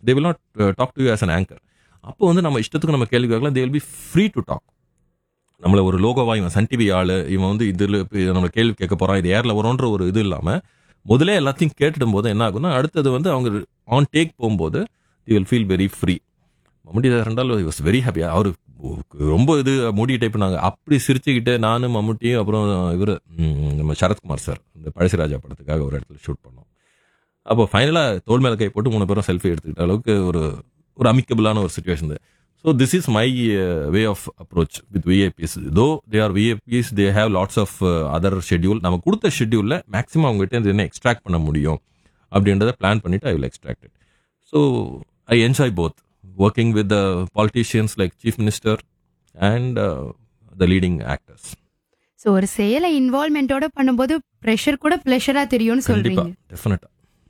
they will not talk to you as an anchor அப்போ வந்து நம்ம இஷ்டத்துக்கு நம்ம கேள்வி கேட்கலாம் they will be free to talk நம்மள ஒரு லோகோவா இவன் சன் டிவி ஆளு இவன் வந்து இதில் நம்ம கேள்வி கேட்க போறான் இது ஏர்ல வரும்ன்ற ஒரு இது இல்லாம முதல்ல எல்லாத்தையும் கேட்டுடும் போது என்ன ஆகும்னா அடுத்தது வந்து அவங்க ஆன் டேக் போகும்போது you will feel very free Mammootty sir ரெண்டாலும் வாஸ் வெரி ஹாப்பி அவர் ரொம்ப இது மூடி டைப் பண்ணாங்க அப்படி சிரிச்சுக்கிட்டு நானும் மம்முட்டியும் அப்புறம் இவர் நம்ம சரத்குமார் சார் இந்த பழசிராஜா படத்துக்காக ஒரு இடத்துல ஷூட் பண்ணோம் அப்போ ஃபைனலாக தோல் மேல கை போட்டு மூணு பேரும் செல்ஃபி எடுத்துக்கிட்ட அளவுக்கு ஒரு ஒரு அமிக்கபிளான ஒரு situation so this is my way of approach with VIPs though they are VIPs they have lots of other schedule நம்ம கொடுத்த ஷெட்யூலில் மேக்ஸிமம் அவங்ககிட்ட இருந்து என்ன எக்ஸ்ட்ராக்ட் பண்ண முடியும் அப்படின்றத பிளான் பண்ணிட்டு I will extract it so I enjoy both working with the politicians like chief minister and the leading actors so ஒரு செயலை இன்வால்மெண்டோட பண்ணும்போது ப்ரெஷர் கூட ப்ளஷரா தெரியும்னு கண்டிப்பா சொல்றீங்க டெஃபினட்டா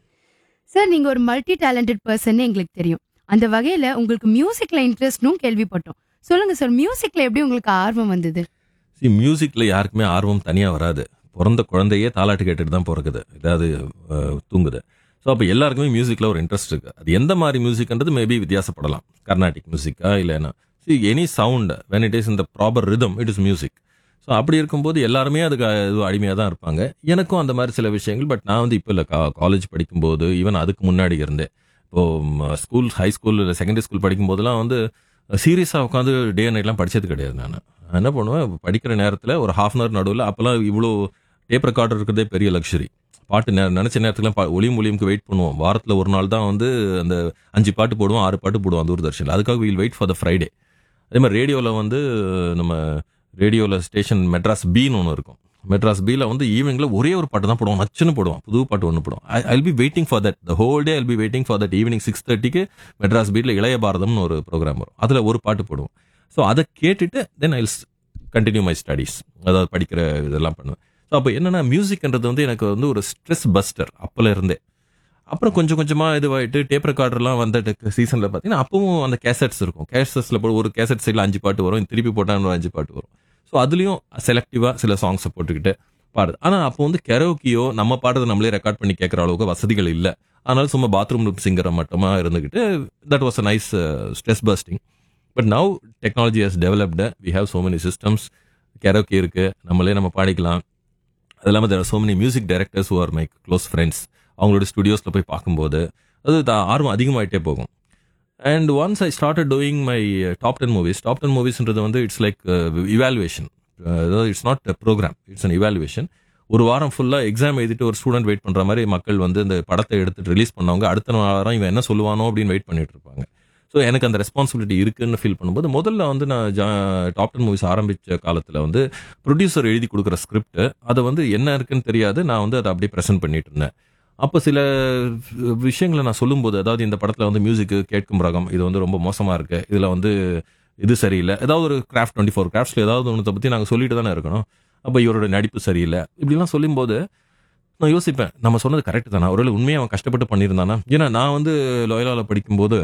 சார் நீங்க ஒரு மல்டி டேலண்டட் பர்சன் எங்களுக்கு தெரியும் அந்த வகையில உங்களுக்கு மியூசிக்ல இன்ட்ரெஸ்ட்னும் கேள்விப்பட்டோம் சொல்லுங்க சார் மியூசிக்ல எப்படி உங்களுக்கு ஆர்வம் வந்தது சி மியூசிக்கில் யாருக்குமே ஆர்வம் தனியாக வராது பிறந்த குழந்தையே தாலாட்டு கேட்டுட்டு தான் பிறக்குது ஏதாவது அஹ், தூங்குது ஸோ அப்போ எல்லாருக்குமே மியூசிக்கில் ஒரு இன்ட்ரெஸ்ட் இருக்கு அது எந்த மாதிரி மியூசிக்ன்றது மேபி வித்தியாசப்படலாம் கர்நாடிக் மியூசிக்கா இல்லைன்னா see any sound when it is இந்த proper rhythm it is music so அப்படி இருக்கும்போது எல்லாருமே அதுக்கு அடிமையாக தான் இருப்பாங்க எனக்கும் அந்த மாதிரி சில விஷயங்கள் பட் நான் வந்து இப்போ இல்லை காலேஜ் படிக்கும்போது ஈவன் அதுக்கு முன்னாடி இருந்தேன் இப்போ school high school secondary school படிக்கும் போதெல்லாம் வந்து சீரியஸாக உட்காந்து டே நைட்லாம் படிச்சது கிடையாது நான் நான் என்ன பண்ணுவேன் படிக்கிற நேரத்தில் ஒரு ஹாஃப் அன் ஹவர் நடுவில் அப்போல்லாம் இவ்வளோ டேப் ரெக்கார்டர் இருக்கிறதே பெரிய லக்ஸரி பாட்டு நெ நினச்ச நேரத்துக்குலாம் பா ஒளியும் ஒளியும்க்கு வெயிட் பண்ணுவோம் வாரத்தில் ஒரு நாள் தான் வந்து அந்த அஞ்சு பாட்டு போடுவோம் ஆறு பாட்டு போடுவோம் தூர்தர்ஷனில் அதுக்காக we'll wait for the Friday அதே மாதிரி ரேடியோவில் வந்து நம்ம ரேடியோவில் ஸ்டேஷன் மெட்ராஸ் பின்னு ஒன்று இருக்கும் மெட்ராஸ் பியில் வந்து ஈவினிங்கில் ஒரே ஒரு பாட்டு தான் போடுவோம் நச்சுன்னு போடுவோம் புது பாட்டு ஒன்று போடுவோம் I be waiting for that the whole day I'll be waiting for that evening six தேர்ட்டிக்கு மெட்ராஸ் பீட்டில் இளைய பாரதம்னு ஒரு ப்ரோக்ராம் வரும் அதில் ஒரு பாட்டு போடுவோம் ஸோ அதை கேட்டுட்டு then I continue my studies அதாவது படிக்கிற இதெல்லாம் பண்ணுவேன் ஸோ அப்போ என்னன்னா மியூசிக்ன்றது வந்து எனக்கு வந்து ஒரு ஸ்ட்ரெஸ் பஸ்டர் அப்போல இருந்தே அப்புறம் கொஞ்சம் கொஞ்சமாக இதுவாயிட்டு டேப் ரெக்கார்டர்லாம் வந்த சீசனில் பார்த்தீங்கன்னா அப்பவும் அந்த கேசட்ஸ் இருக்கும் கேசட்ஸில் போய் ஒரு கேசட் சைடில் அஞ்சு பாட்டு வரும் திருப்பி போட்டால் ஒரு அஞ்சு பாட்டு வரும் ஸோ அதுலேயும் செலக்டிவாக சில சாங்ஸை போட்டுக்கிட்டு பாடுது ஆனால் அப்போ வந்து கெரோக்கியோ நம்ம பாடுறதை நம்மளே ரெக்கார்ட் பண்ணி கேட்குற அளவுக்கு வசதிகள் இல்லை அதனால சும்மா பாத்ரூம் சிங்கரை மட்டுமா இருந்துக்கிட்டு that was a nice stress busting but now technology has developed we have so many systems karaoke இருக்கு நம்மளே நம்ம பாடிக்கலாம் அது இல்லாமல் there so many music directors who are my close friends அவங்களோட ஸ்டுடியோஸில் போய் பார்க்கும்போது அது த- ஆர்வம் அதிகமாயிட்டே போகும் and once I started doing my top ten movies top ten மூவிஸ்ன்றது வந்து இட்ஸ் லைக் இவாலுவேஷன் அதாவது it's not programme it's an evaluation ஒரு வாரம் ஃபுல்லாக எக்ஸாம் எழுதிட்டு ஒரு ஸ்டூடெண்ட் வெயிட் பண்ணுற மாதிரி மக்கள் வந்து இந்த படத்தை எடுத்துட்டு ரிலீஸ் பண்ணவங்க அடுத்த வாரம் இவன் என்ன சொல்லுவானோ அப்படின்னு வெயிட் பண்ணிட்டு இருப்பாங்க ஸோ எனக்கு அந்த ரெஸ்பான்சிபிலிட்டி இருக்குன்னு ஃபீல் பண்ணும்போது முதல்ல வந்து நான் டாப் டென் மூவிஸ் ஆரம்பித்த காலத்தில் வந்து ப்ரொடியூசர் எழுதி கொடுக்குற ஸ்கிரிப்ட் அதை வந்து என்ன இருக்குன்னு தெரியாது நான் வந்து அதை அப்படியே ப்ரெசென்ட் பண்ணிட்டு இருந்தேன் அப்போ சில விஷயங்களை நான் சொல்லும்போது அதாவது இந்த படத்தில் வந்து மியூசிக் கேட்கும் ரகம் இது வந்து ரொம்ப மோசமாக இருக்கு இதில் வந்து இது சரியில்லை ஏதாவது ஒரு கிராஃப்ட் டுவெண்ட்டி ஃபோர் கிராஃப்ட்ஸில் ஏதாவது ஒன்றத்தை பற்றி நாங்கள் சொல்லிட்டு தானே இருக்கணும் அப்போ இவரோட நடிப்பு சரியில்லை இப்படிலாம் சொல்லும்போது நான் யோசிப்பேன் நம்ம சொன்னது கரெக்ட் தானே ஒருவேளை உண்மையாக அவன் கஷ்டப்பட்டு பண்ணியிருந்தானா ஏன்னா நான் வந்து லோயலாவில் படிக்கும்போது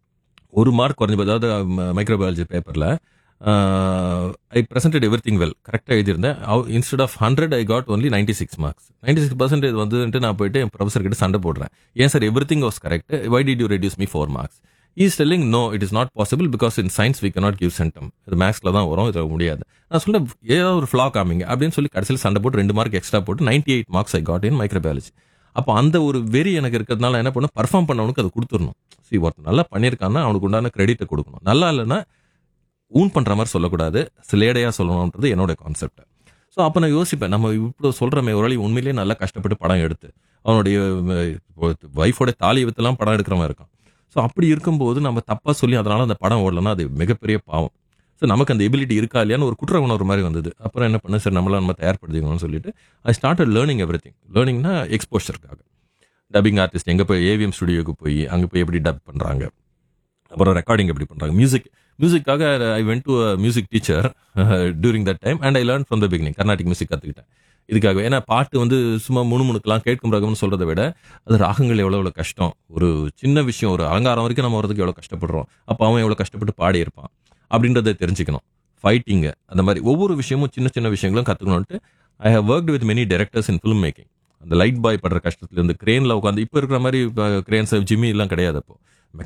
ஒரு மார்க் குறைஞ்ச அதாவது மைக்ரோபயாலஜி பேப்பரில் I presented everything well கரெக்டாக எழுதியிருந்தேன் instead of hundred I got only ninety six marks ninety six percentage வந்துட்டு நான் போயிட்டு என் ப்ரொஃபசர் கிட்ட சண்டை போடுறேன் ஏன் sir everything was correct why did you reduce me four marks is telling no it is not possible because in science we cannot give centum இது மேக்ஸில் தான் வரும் இது முடியாது நான் சொல்ல ஏதாவது ஒரு ஃப்ளா காமிங்க அப்படின்னு சொல்லி கடைசியில் சண்டை போட்டு ரெண்டு மார்க் எக்ஸ்ட்ரா போட்டு ninety eight marks I got in microbiology அப்போ அந்த ஒரு வெறி எனக்கு இருக்கிறதுனால என்ன பண்ண பர்ஃபார்ம் பண்ணவனுக்கு அது கொடுத்துடணும் சி ஒருத்தன் நல்லா பண்ணியிருக்கான்னா அவனுக்கு உண்டான கிரெடிட்டை கொடுக்கணும் நல்லா இல்லைன்னா ஊன் பண்ற மாதிரி சொல்லக்கூடாது சிலேடையா சொல்லணும்ன்றது என்னோட கான்செப்ட் ஸோ அப்போ நான் யோசிப்பேன் நம்ம இப்போ சொல்றமே ஒரு வேளை உண்மையிலேயே நல்லா கஷ்டப்பட்டு படம் எடுத்து அவனுடைய ஒய்ஃபோட தாலி வித்தெல்லாம் படம் எடுக்கிற மாதிரி இருக்கான் ஸோ அப்படி இருக்கும்போது நம்ம தப்பா சொல்லி அதனால அந்த படம் ஓடலன்னா அது மிகப்பெரிய பாவம் ஸோ நமக்கு அந்த எபிலிட்டி இருக்கா இல்லையான்னு ஒரு குற்ற உணர்வு மாதிரி வந்தது அப்புறம் என்ன பண்ண சரி நம்மளாம் நம்ம தயார்படுத்திக்கணும்னு சொல்லிட்டு I start learning everything லேர்னிங்னா எக்ஸ்போஷருக்காக டப்பிங் ஆர்டிஸ்ட் எங்கே போய் ஏவிஎம் ஸ்டுடியோக்கு போய் அங்கே போய் எப்படி டப் பண்ணுறாங்க அப்புறம் ரெக்கார்டிங் எப்படி பண்ணுறாங்க மியூசிக் மியூசிக்காக I went to music teacher during that time and I learn from the beginning Carnatic music கற்றுக்கிட்டேன் இதுக்காக ஏன்னா பாட்டு வந்து சும்மா முணுமுணுக்கெல்லாம் கேட்கும் ரகம்னு சொல்றதை விட அது ராகங்கள் எவ்வளோ எவ்வளோ கஷ்டம் ஒரு சின்ன விஷயம் ஒரு அலங்காரம் வரைக்கும் நம்ம வரதுக்கு எவ்வளோ கஷ்டப்படுறோம் அப்போ அவன் எவ்வளோ கஷ்டப்பட்டு பாடி இருப்பான் அப்படின்றத தெரிஞ்சுக்கணும் ஃபைட்டிங்கு அந்த மாதிரி ஒவ்வொரு விஷயமும் சின்ன சின்ன விஷயங்களும் கற்றுக்கணுன்ட்டு I have work with many directors in film making அந்த லைட் பாய் படுற கஷ்டத்துல இருந்து கிரேன்ல உட்காந்து இப்போ இருக்கிற மாதிரி கிரேன்ஸ் ஜிம்மி எல்லாம் கிடையாது அப்போ